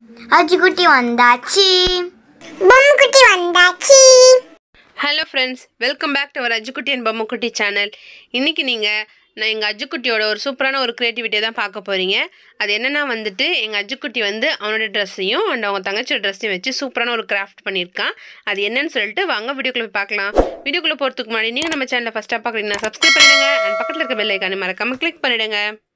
அஜுக்குட்டி வந்தாச்சு பொம்முக்குட்டி வந்தாச்சு hello friends welcome back to our Ajukutti and Bommukutti channel இன்றைக்கி நீங்கள் நான் எங்கள் அஜுக்குட்டியோட ஒரு சூப்பரான ஒரு க்ரியேட்டிவிட்டியை தான் பார்க்க போகிறீங்க அது என்னென்னா வந்துட்டு எங்கள் அஜுக்குட்டி வந்து அவனோட ட்ரெஸ்ஸையும் அண்ட் அவங்க தங்கச்சியோட ட்ரெஸ்ஸையும் வச்சு சூப்பரான ஒரு கிராஃப்ட் பண்ணியிருக்கான் அது என்னன்னு சொல்லிட்டு வாங்க வீடியோக்குள்ளே போய் பார்க்கலாம் வீடியோக்குள்ளே போகிறதுக்கு முன்னாடி நீங்கள் நம்ம சேனலை ஃபஸ்ட்டாக பார்க்குறீங்கன்னா சப்ஸ்கிரைப் பண்ணிடுங்க அண்ட் பக்கத்தில் இருக்க பெல் ஐக்கானை மறக்காமல் கிளிக் பண்ணிவிடுங்க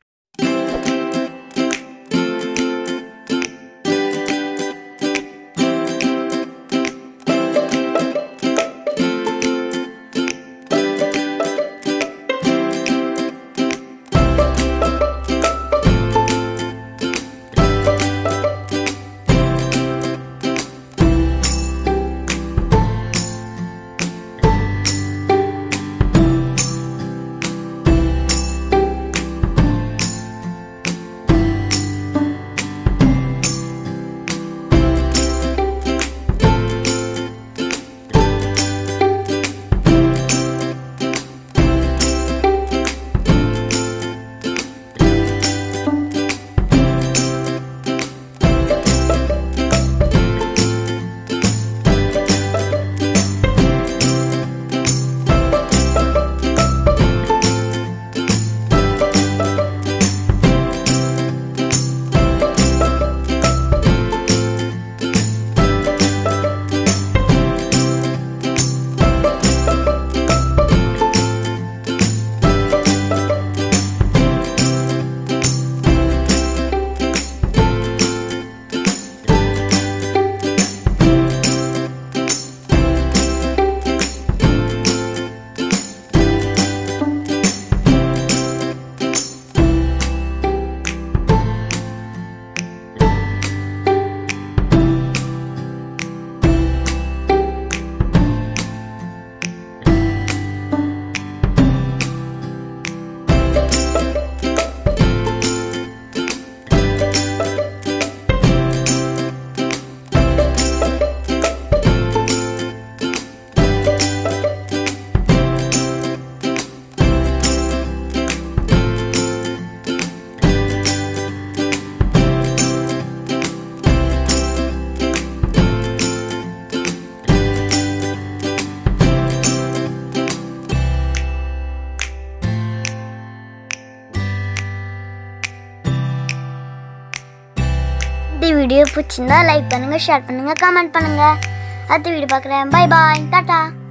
இந்த வீடியோ பிடிச்சிருந்தா லைக் பண்ணுங்க ஷேர் பண்ணுங்க கமெண்ட் பண்ணுங்க அடுத்த வீடியோ பார்க்குறேன் பை பாய் டாட்டா